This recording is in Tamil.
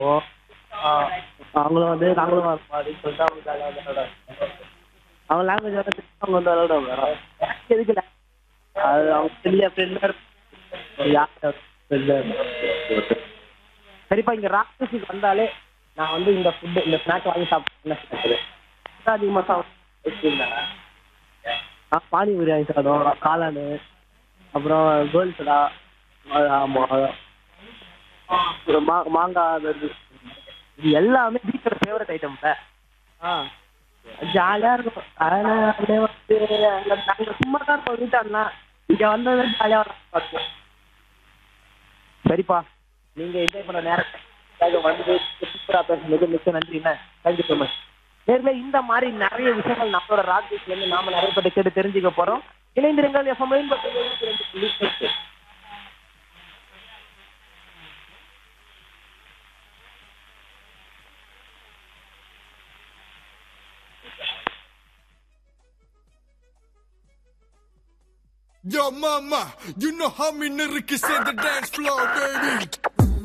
ஓ ஆ, அவங்களும் வந்து நாங்களும் வரணும் அப்படின்னு சொல்லிட்டு அவங்க ஜாலியாக வந்து விளையாடுவாங்க அவங்க லாங்குவேஜ் வந்து தெரிஞ்சு அவங்க வந்து விளையாடுவாங்க எனக்கு எதுக்கு la- அது அவங்க பெரிய ஃப்ரெண்டாக யார் ஃப்ரெண்டாக சரிப்பா இங்கே ராட்சசிக்கு வந்தாலே நான் வந்து இந்த ஃபுட்டு இந்த ஸ்நாக் வாங்கி சாப்பிட்டேன் அதிகமாக சாப்பிட்டேன் ஆ பானிபூரி வாங்கி சாப்பிடுவோம் காளான் அப்புறம் கோல் சடா ஆமாம் அப்புறம் மா மாங்காய் அது இது எல்லாமே வீட்டோட ஃபேவரட் ஐட்டம் சார் ஆ ஜாலியாக இருக்கும் அதனால் அப்படியே வந்து அங்கே நாங்கள் சும்மா தான் இருப்போம் வீட்டாண்டா இங்கே வந்தது ஜாலியாக இருக்கும் சரிப்பா நீங்கள் என்ஜாய் பண்ண நேரத்தை வந்து சூப்பராக பேசுனது மிக்க நன்றிண்ணே தேங்க்யூ ஸோ மச் நேரில் இந்த மாதிரி நிறைய விஷயங்கள் நம்மளோட ராஜேஷ்லேருந்து நாம நிறைய பேர் கேட்டு தெரிஞ்சுக்க போகிறோம் இணைந்திருங்கள் எஃப்எம் ரெண்டு புள்ளி எட்டு Yo, mama, you know how me nigga can set the dance floor, baby.